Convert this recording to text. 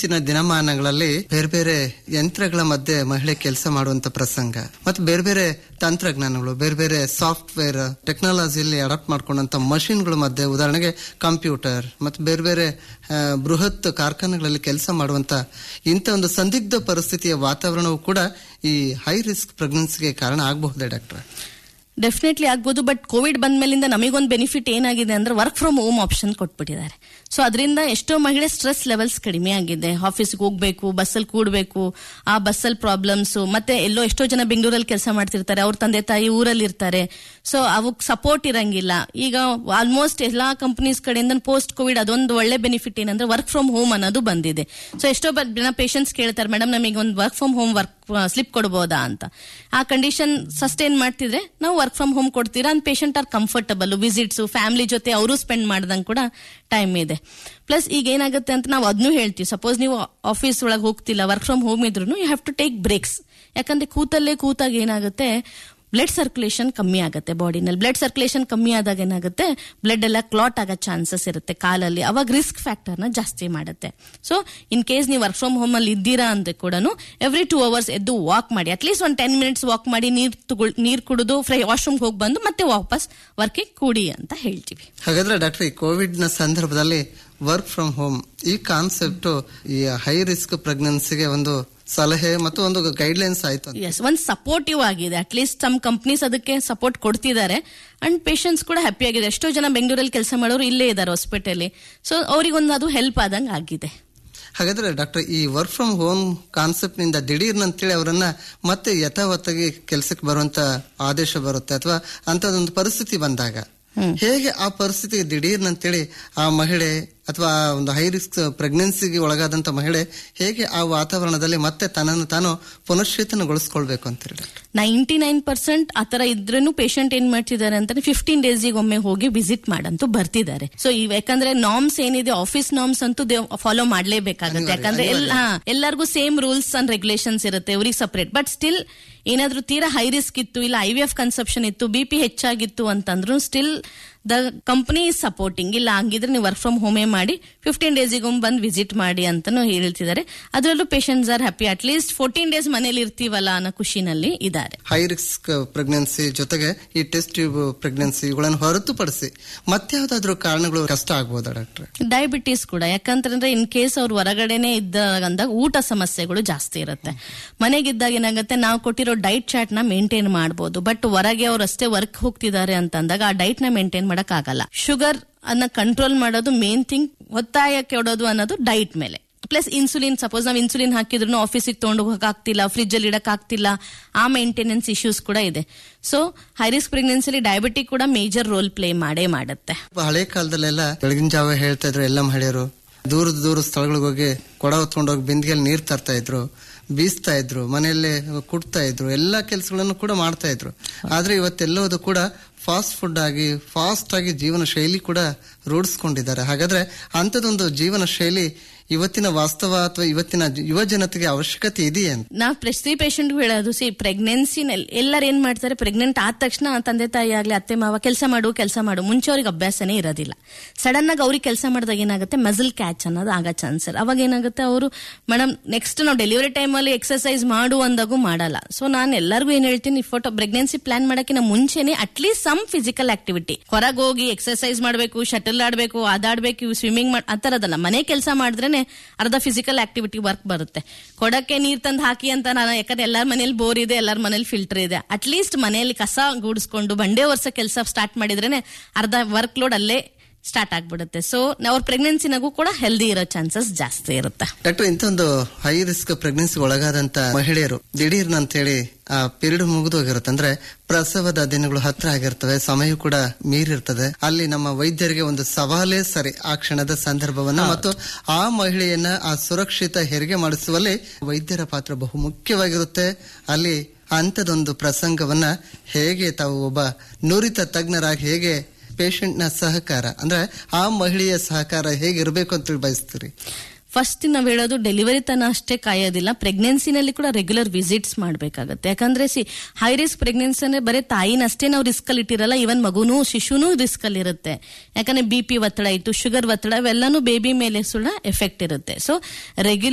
ಇತ್ತೀಚಿನ ದಿನಮಾನಗಳಲ್ಲಿ ಬೇರೆ ಬೇರೆ ಯಂತ್ರಗಳ ಮಧ್ಯೆ ಮಹಿಳೆ ಕೆಲಸ ಮಾಡುವಂತ ಪ್ರಸಂಗ ಮತ್ತು ಬೇರೆ ಬೇರೆ ತಂತ್ರಜ್ಞಾನಗಳು ಬೇರೆ ಬೇರೆ ಸಾಫ್ಟ್ವೇರ್ ಟೆಕ್ನಾಲಜಿಯಲ್ಲಿ ಅಡಾಪ್ಟ್ ಮಾಡ್ಕೊಂಡಂತ ಮಷಿನ್ಗಳ ಮಧ್ಯೆ ಉದಾಹರಣೆಗೆ ಕಂಪ್ಯೂಟರ್ ಮತ್ತು ಬೇರೆ ಬೇರೆ ಆ, ಬೃಹತ್ ಕಾರ್ಖಾನೆಗಳಲ್ಲಿ ಕೆಲಸ ಮಾಡುವಂತ ಇಂಥ ಒಂದು ಸಂದಿಗ್ಧ ಪರಿಸ್ಥಿತಿಯ ವಾತಾವರಣವು ಕೂಡ ಈ ಹೈ ರಿಸ್ಕ್ ಪ್ರೆಗ್ನೆನ್ಸಿಗೆ ಕಾರಣ ಆಗಬಹುದೇ ಡಾಕ್ಟರ್ ಡೆಫಿನೆಟ್ಲಿ ಆಗ್ಬೋದು ಬಟ್ ಕೋವಿಡ್ ಬಂದ್ಮೇಲಿಂದ ನಮಗೊಂದು ಬೆನಿಫಿಟ್ ಏನಾಗಿದೆ ಅಂದ್ರೆ ವರ್ಕ್ ಫ್ರಮ್ ಹೋಮ್ ಆಪ್ಷನ್ ಕೊಟ್ಬಿಟ್ಟಿದ್ದಾರೆ ಸೊ ಅದರಿಂದ ಎಷ್ಟೋ ಮಹಿಳೆ ಸ್ಟ್ರೆಸ್ ಲೆವೆಲ್ಸ್ ಕಡಿಮೆ ಆಗಿದೆ ಆಫೀಸ್ಗೆ ಹೋಗ್ಬೇಕು ಬಸ್ಸಲ್ಲಿ ಕೂಡಬೇಕು ಆ ಬಸ್ಸಲ್ಲಿ ಪ್ರಾಬ್ಲಮ್ಸ್ ಮತ್ತೆ ಎಲ್ಲೋ ಎಷ್ಟೋ ಜನ ಬೆಂಗಳೂರಲ್ಲಿ ಕೆಲಸ ಮಾಡ್ತಿರ್ತಾರೆ ಅವ್ರ ತಂದೆ ತಾಯಿ ಊರಲ್ಲಿ ಇರ್ತಾರೆ ಸೊ ಅವಕ್ ಸಪೋರ್ಟ್ ಇರಂಗಿಲ್ಲ ಈಗ ಆಲ್ಮೋಸ್ಟ್ ಎಲ್ಲಾ ಕಂಪನೀಸ್ ಕಡೆಯಿಂದ ಪೋಸ್ಟ್ ಕೋವಿಡ್ ಅದೊಂದು ಒಳ್ಳೆ ಬೆನಿಫಿಟ್ ಏನಂದ್ರೆ ವರ್ಕ್ ಫ್ರಮ್ ಹೋಮ್ ಅನ್ನೋದು ಬಂದಿದೆ ಸೊ ಎಷ್ಟೋ ಬ- ಜನ ಪೇಷಂಟ್ಸ್ ಕೇಳ್ತಾರೆ ಮೇಡಮ್ ನಮಗೆ ಒಂದು work from home work slip ಕೊಡ್ಬೋದಾ ಅಂತ ಆ ಕಂಡೀಷನ್ ಸಸ್ಟೈನ್ ಮಾಡ್ತಿದ್ರೆ ನಾವು ವರ್ಕ್ ಫ್ರಮ್ ಹೋಮ್ ಕೊಡ್ತೀರಾ ಅಂದ್ patient are comfortable visits family ಜೊತೆ ಅವರು ಸ್ಪೆಂಡ್ ಮಾಡ್ದಂಗೆ ಕೂಡ ಟೈಮ್ ಇದೆ ಪ್ಲಸ್ ಈಗ ಏನಾಗುತ್ತೆ ಅಂತ ನಾವು ಅದನ್ನೂ ಹೇಳ್ತೀವಿ ಸಪೋಸ್ ನೀವು ಆಫೀಸ್ ಒಳಗೆ ಹೋಗ್ತಿಲ್ಲ ವರ್ಕ್ ಫ್ರಮ್ ಹೋಮ್ ಇದ್ರು you have to take breaks ಯಾಕಂದ್ರೆ ಕೂತಲ್ಲೇ ಕೂತಾಗ ಏನಾಗುತ್ತೆ ಬ್ಲಡ್ ಸರ್ಕ್ಯುಲೇಷನ್ ಕಮ್ಮಿ ಆಗುತ್ತೆ ಬಾಡಿನಲ್ಲಿ ಬ್ಲಡ್ ಸರ್ಕ್ಯುಲೇಷನ್ ಕಮ್ಮಿ ಆದಾಗ ಏನಾಗುತ್ತೆ ಬ್ಲಡ್ ಎಲ್ಲ ಕ್ಲಾಟ್ ಆಗೋ ಚಾನ್ಸಸ್ ಇರುತ್ತೆ ಕಾಲಲ್ಲಿ ಅವಾಗ ರಿಸ್ಕ್ ಫ್ಯಾಕ್ಟರ್ನ ಜಾಸ್ತಿ ಮಾಡುತ್ತೆ ಸೊ ಇನ್ ಕೇಸ್ ನೀವು ವರ್ಕ್ ಫ್ರಮ್ ಹೋಮ್ ಅಲ್ಲಿ ಇದ್ದೀರಾ ಅಂದ್ರೆ ಕೂಡ ಎವ್ರಿ ಟೂ ಅವರ್ಸ್ ಎದ್ದು ವಾಕ್ ಮಾಡಿ ಅಟ್ಲೀಸ್ಟ್ ಒಂದು ಟೆನ್ ಮಿನಿಟ್ಸ್ ವಾಕ್ ಮಾಡಿ ನೀರ್ ತಗೊಳ್ ನೀರ್ ಕುಡಿದು ಫ್ರೈ ವಾಶ್ರೂಮ್ ಹೋಗಿ ಬಂದು ಮತ್ತೆ ವಾಪಸ್ ವರ್ಕಿಗೆ ಕೂಡಿ ಅಂತ ಹೇಳ್ತೀವಿ ಹಾಗಾದ್ರೆ ಡಾಕ್ಟರ್ ಈ ಕೋವಿಡ್ ನ ಸಂದರ್ಭದಲ್ಲಿ ವರ್ಕ್ ಫ್ರಮ್ ಹೋಮ್ ಈ ಕಾನ್ಸೆಪ್ಟ್ ಈ ಹೈ ರಿಸ್ಕ್ ಪ್ರೆಗ್ನೆನ್ಸಿಗೆ ಒಂದು ಸಲಹೆ ಮತ್ತು ಒಂದು ಗೈಡ್ ಲೈನ್ಸ್ ಆಯ್ತು ಅಂತ. ಎಸ್ ಒಂದು ಸಪೋರ್ಟಿವ್ ಆಗಿದೆ ಅಟ್ಲೀಸ್ಟ್ ಸಮ್ ಕಂಪ್ನೀಸ್ ಅದಕ್ಕೆ ಸಪೋರ್ಟ್ ಕೊಡ್ತಿದ್ದಾರೆ ಅಂಡ್ ಪೇಷಂಟ್ಸ್ ಕೂಡ ಹ್ಯಾಪಿ ಆಗಿದೆ ಎಷ್ಟೋ ಜನ ಬೆಂಗಳೂರಲ್ಲಿ ಕೆಲಸ ಮಾಡೋರು ಇಲ್ಲೇ ಇದ್ದಾರೆ ಹಾಸ್ಪಿಟಲ್ ಸೊ ಅವ್ರಿಗೊಂದು ಅದು ಹೆಲ್ಪ್ ಆದಂಗೆ ಆಗಿದೆ ಹಾಗಾದ್ರೆ ಡಾಕ್ಟರ್ ಈ ವರ್ಕ್ ಫ್ರಮ್ ಹೋಮ್ ಕಾನ್ಸೆಪ್ಟ್ ನಿಂದ ದಿಢೀರ್ನಂತೇಳಿ ಅವರನ್ನ ಮತ್ತೆ ಯಥಾವತ್ತಾಗಿ ಕೆಲಸಕ್ಕೆ ಬರುವಂತ ಆದೇಶ ಬರುತ್ತೆ ಅಥವಾ ಅಂತದೊಂದು ಪರಿಸ್ಥಿತಿ ಬಂದಾಗ ಹೇಗೆ ಆ ಪರಿಸ್ಥಿತಿ ದಿಢೀರ್ನಂತೇಳಿ ಆ ಮಹಿಳೆ ಅಥವಾ ಆ ಒಂದು ಹೈ ರಿಸ್ಕ್ ಪ್ರೆಗ್ನೆನ್ಸಿಗೆ ಒಳಗಾದಂತ ಮಹಿಳೆ ಹೇಗೆ ಆ ವಾತಾವರಣದಲ್ಲಿ ಮತ್ತೆ ತನ್ನನ್ನು ತಾನು ಪುನಶ್ಚೇತನಗೊಳಿಸ್ಕೊಳ್ಬೇಕು ಅಂತೀರಿ ಡಾಕ್ಟರ್ ನೈಂಟಿ ನೈನ್ ಪರ್ಸೆಂಟ್ ಆತರ ಇದ್ರೂ ಪೇಷಂಟ್ ಏನ್ ಮಾಡ್ತಿದ್ದಾರೆ ಅಂತಂದ್ರೆ ಫಿಫ್ಟೀನ್ ಡೇಸ್ಗೆ ಒಮ್ಮೆ ಹೋಗಿ ವಿಸಿಟ್ ಮಾಡಂತೂ ಬರ್ತಿದ್ದಾರೆ ಸೊ ಇವ್ ಯಾಕಂದ್ರೆ ನಾರ್ಮ್ಸ್ ಏನಿದೆ ಆಫೀಸ್ ನಾರ್ಮ್ಸ್ ಅಂತೂ ಫಾಲೋ ಮಾಡ್ಲೇಬೇಕಾಗುತ್ತೆ ಯಾಕಂದ್ರೆ ಎಲ್ಲ ಎಲ್ಲರಿಗೂ ಸೇಮ್ ರೂಲ್ಸ್ ಅಂಡ್ ರೆಗ್ಯುಲೇಷನ್ಸ್ ಇರುತ್ತೆ ಅವ್ರಿಗೆ ಸಪರೇಟ್ ಬಟ್ ಸ್ಟಿಲ್ ಏನಾದ್ರೂ ತೀರಾ ಹೈ ರಿಸ್ಕ್ ಇತ್ತು ಇಲ್ಲ ಐ ವಿ ಎಫ್ ಕನ್ಸಪ್ಷನ್ ಇತ್ತು ಬಿ ಪಿ ಹೆಚ್ಚಾಗಿತ್ತು ಅಂತಂದ್ರು still the company is supporting ಇಲ್ಲ ಹಂಗಿದ್ರೆ ನೀವು ವರ್ಕ್ ಫ್ರಮ್ ಹೋಮೇ ಮಾಡಿ ಫಿಫ್ಟೀನ್ ಡೇಸಿಗೊಮ್ಮೆ ಬಂದು ವಿಸಿಟ್ ಮಾಡಿ ಅಂತಾನು ಹೇಳ್ತಿದ್ದಾರೆ ಅದರಲ್ಲೂ patients are happy at least fourteen days ಮನೇಲಿ ಇರ್ತೀವಲ್ಲ ಅನ್ನೋ ಖುಷಿನಲ್ಲಿ ಇದ್ದಾರೆ ಹೈ ರಿಸ್ಕ್ ಪ್ರೆಗ್ನೆನ್ಸಿ ಜೊತೆಗೆ ಈ ಟೆಸ್ಟ್ ಟ್ಯೂಬ್ ಪ್ರೆಗ್ನೆನ್ಸಿ ಇವುಗಳನ್ನು ಹೊರತುಪಡಿಸಿ ಮತ್ಯಾವ್ದಾದ್ರು ಕಾರಣಗಳು ಕಷ್ಟ ಆಗ್ಬೋದಾ ಡಾಕ್ಟರ್ ಡಯಾಬಿಟೀಸ್ ಕೂಡ ಯಾಕಂತಂದ್ರೆ ಇನ್ ಕೇಸ್ ಅವ್ರು ಹೊರಗಡೆನೆ ಇದ್ದಾಗ ಊಟ ಸಮಸ್ಯೆಗಳು ಜಾಸ್ತಿ ಇರುತ್ತೆ ಮನೆಗಿದ್ದಾಗ ಏನಾಗುತ್ತೆ ನಾವು ಕೊಟ್ಟಿರೋ ಡೈಟ್ ಚಾರ್ಟ್ ನ ಮೇಂಟೈನ್ ಮಾಡಬಹುದು ಬಟ್ ಹೊರಗೆ ಅವ್ರು ಅಷ್ಟೇ ವರ್ಕ್ ಹೋಗ್ತಿದ್ದಾರೆ ಅಂತಂದಾಗ ಆ ಡೈಟ್ ನ ಮೇಂಟೈನ್ ಮಾಡಕ್ ಆಗಲ್ಲ ಶುಗರ್ ಅನ್ನ ಕಂಟ್ರೋಲ್ ಮಾಡೋದು ಮೇನ್ ಥಿಂಗ್ ಒತ್ತಾಯ ಕೆಡೋದು ಅನ್ನೋದು ಡೈಟ್ ಮೇಲೆ ಪ್ಲಸ್ ಇನ್ಸುಲಿನ್ ಸಪೋಸ್ ನಾವು ಇನ್ಸುಲಿನ್ ಹಾಕಿದ್ರು ಆಫೀಸಿಗೆ ತಗೊಂಡು ಹೋಗಕ್ ಆಗ್ತಿಲ್ಲ ಫ್ರಿಜ್ ಅಲ್ಲಿ ಇಡಕ್ ಆಗ್ತಿಲ್ಲ ಆ ಮೇಂಟೆನೆನ್ಸ್ ಇಶ್ಯೂಸ್ ಕೂಡ ಇದೆ ಸೊ ಹೈ ರಿಸ್ಕ್ ಪ್ರೆಗ್ನೆನ್ಸಿಲಿ ಡಯಾಬಿಟಿಕ್ ಕೂಡ ಮೇಜರ್ ರೋಲ್ ಪ್ಲೇ ಮಾಡೇ ಮಾಡುತ್ತೆ ಹಳೆ ಕಾಲದಲ್ಲೆಲ್ಲ ಬೆಳಗಿನ ಜಾವ ಹೇಳ್ತಾ ಇದ್ರು ಎಲ್ಲ ಮಹಿಳೆಯರು ದೂರದ ದೂರ ಸ್ಥಳಗಳಿಗೆ ಹೋಗಿ ಕೊಡ ಹೊತ್ಕೊಂಡೋಗಿ ಬಿಂದಿಗೆಯಲ್ಲಿ ನೀರ್ ತರ್ತಾ ಇದ್ರು ಬೀಸ್ತಾ ಇದ್ರು ಮನೆಯಲ್ಲೇ ಕುಡ್ತಾ ಇದ್ರು ಎಲ್ಲಾ ಕೆಲಸಗಳನ್ನು ಕೂಡ ಮಾಡ್ತಾ ಇದ್ರು ಆದ್ರೆ ಇವತ್ತೆಲ್ಲೋದು ಕೂಡ ಫಾಸ್ಟ್ ಫುಡ್ ಆಗಿ ಫಾಸ್ಟ್ ಆಗಿ ಜೀವನ ಶೈಲಿ ಕೂಡ ರೂಢಿಸ್ಕೊಂಡಿದ್ದಾರೆ ಹಾಗಾದ್ರೆ ಅಂಥದ್ದೊಂದು ಜೀವನ ಶೈಲಿ ಇವತ್ತಿನ ವಾಸ್ತವ ಅಥವಾ ಇವತ್ತಿನ ಯುವ ಜನತೆಗೆ ಅವಶ್ಯಕತೆ ಇದೆಯೇ ಅಂತ ನಾವು ಪ್ರತಿ ಪೇಷಂಟ್ ಹೇಳೋದು ಸಿ ಪ್ರೆಗ್ನೆನ್ಸಿನಲ್ಲಿ ಎಲ್ಲರೂ ಏನ್ ಮಾಡ್ತಾರೆ ಪ್ರೆಗ್ನೆಂಟ್ ಆದ ತಕ್ಷಣ ತಂದೆ ತಾಯಿ ಆಗ್ಲಿ ಅತ್ತೆ ಮಾವ ಕೆಲಸ ಮಾಡು ಕೆಲಸ ಮಾಡು ಮುಂಚೆ ಅವ್ರಿಗೆ ಅಭ್ಯಾಸನೇ ಇರೋದಿಲ್ಲ ಸಡನ್ ಆಗಿ ಅವ್ರಿಗೆ ಕೆಲಸ ಮಾಡಿದಾಗ ಏನಾಗುತ್ತೆ ಮಸಲ್ ಕ್ಯಾಚ್ ಅನ್ನೋದು ಆಗೋ ಚಾನ್ಸ್ ಅವಾಗ ಏನಾಗುತ್ತೆ ಅವರು ಮೇಡಮ್ ನೆಕ್ಸ್ಟ್ ನಾವು ಡೆಲಿವರಿ ಟೈಮಲ್ಲಿ ಎಕ್ಸರ್ಸೈಸ್ ಮಾಡು ಅಂದಾಗೂ ಮಾಡಲ್ಲ ಸೊ ನಾನು ಎಲ್ಲರಿಗೂ ಏನ್ ಹೇಳ್ತೀನಿ ಫೋಟೋ ಪ್ರೆಗ್ನೆನ್ಸಿ ಪ್ಲಾನ್ ಮಾಡಕ್ಕಿಂತ ಮುಂಚೆನೆ ಅಟ್ಲೀಸ್ಟ್ ಸಮ್ ಫಿಸಿಕಲ್ ಆಕ್ಟಿವಿಟಿ ಹೊರಗೆ ಹೋಗಿ ಎಕ್ಸರ್ಸೈಸ್ ಮಾಡಬೇಕು ಶಟಲ್ ಆಡಬೇಕು ಅದಾಡ್ಬೇಕು ಸ್ವಿಮ್ಮಿಂಗ್ ಮಾಡ್ ಆ ಥರದಲ್ಲ ಮನೆ ಕೆಲಸ ಮಾಡಿದ್ರೇನೆ ಅರ್ಧ ಫಿಸಿಕಲ್ ಆಕ್ಟಿವಿಟಿ ವರ್ಕ್ ಬರುತ್ತೆ ಕೊಡಕ್ಕೆ ನೀರ್ ತಂದು ಹಾಕಿ ಅಂತ ನಾನು ಯಾಕಂದ್ರೆ ಎಲ್ಲಾರ ಮನೇಲಿ ಬೋರ್ ಇದೆ ಎಲ್ಲಾರ ಮನೇಲಿ ಫಿಲ್ಟರ್ ಇದೆ ಅಟ್ಲೀಸ್ಟ್ ಮನೆಯಲ್ಲಿ ಕಸ ಗೂಡಿಸ್ಕೊಂಡು ಬಂಡೆ ವರ್ಷ ಕೆಲಸ ಸ್ಟಾರ್ಟ್ ಮಾಡಿದ್ರೇನೆ ಅರ್ಧ ವರ್ಕ್ ಲೋಡ್ ಅಲ್ಲೇ ಸ್ಟಾರ್ಟ್ ಆಗ್ಬಿಡುತ್ತೆ ಸೊ ಅವ್ರ ಪ್ರೆಗ್ನೆನ್ಸಿನಾಗೂ ಕೂಡ ಹೆಲ್ದಿ ಇರೋ ಚಾನ್ಸಸ್ ಜಾಸ್ತಿ ಇರುತ್ತೆ ಡಾಕ್ಟರ್ ಇಂಥ ಒಂದು ಹೈ ರಿಸ್ಕ್ ಪ್ರೆಗ್ನೆನ್ಸಿ ಒಳಗಾದಂತ ಮಹಿಳೆಯರು ದಿಢೀರ್ನ ಅಂತೇಳಿ ಆ ಪೀರಿಯಡ್ ಮುಗಿದೋಗಿರುತ್ತೆ ಅಂದ್ರೆ ಪ್ರಸವದ ದಿನಗಳು ಹತ್ರ ಆಗಿರ್ತವೆ ಸಮಯ ಕೂಡ ಮೀರಿರ್ತದೆ ಅಲ್ಲಿ ನಮ್ಮ ವೈದ್ಯರಿಗೆ ಒಂದು ಸವಾಲೇ ಸರಿ ಆ ಕ್ಷಣದ ಸಂದರ್ಭವನ್ನ ಮತ್ತು ಆ ಮಹಿಳೆಯನ್ನ ಆ ಸುರಕ್ಷಿತ ಹೆರಿಗೆ ಮಾಡಿಸುವಲ್ಲಿ ವೈದ್ಯರ ಪಾತ್ರ ಬಹು ಮುಖ್ಯವಾಗಿರುತ್ತೆ ಅಲ್ಲಿ ಅಂಥದೊಂದು ಪ್ರಸಂಗವನ್ನ ಹೇಗೆ ತಾವು ಒಬ್ಬ ನುರಿತ ತಜ್ಞರಾಗಿ ಹೇಗೆ ಪೇಷಂಟ್ ನ ಸಹಕಾರ ಅಂದ್ರೆ ಆ ಮಹಿಳೆಯ ಸಹಕಾರ ಹೇಗಿರ್ಬೇಕು ಅಂತ ಬಯಸ್ತೀರಿ ಫಸ್ಟ್ ನಾವ್ ಹೇಳೋದು ಡೆಲಿವರಿ ತನ ಅಷ್ಟೇ ಕಾಯೋದಿಲ್ಲ ಪ್ರೆಗ್ನೆನ್ಸಿನಲ್ಲಿ ಕೂಡ ರೆಗ್ಯುಲರ್ ವಿಸಿಟ್ಸ್ ಮಾಡ್ಬೇಕಾಗತ್ತೆ ಯಾಕಂದ್ರೆ ಸಿ ಹೈ ರಿಸ್ಕ್ ಪ್ರೆಗ್ನೆನ್ಸಿ ಅಂದ್ರೆ ಬರೀ ತಾಯಿನಷ್ಟೇ ನಾವು ರಿಸ್ಕ್ ಅಲ್ಲಿ ಇಟ್ಟಿರಲ್ಲ ಇವನ್ ಮಗುನೂ ಶಿಶುನೂ ರಿಸ್ಕ್ ಅಲ್ಲಿ ಇರುತ್ತೆ ಯಾಕಂದ್ರೆ ಬಿ ಪಿ ಒತ್ತಡ ಇತ್ತು ಶುಗರ್ ಒತ್ತಡ ಇವೆಲ್ಲಾನು ಬೇಬಿ ಮೇಲೆ ಸುಳ್ಳ ಎಫೆಕ್ಟ್ ಇರುತ್ತೆ ಸೊ ರೆಗ್ಯುಲರ್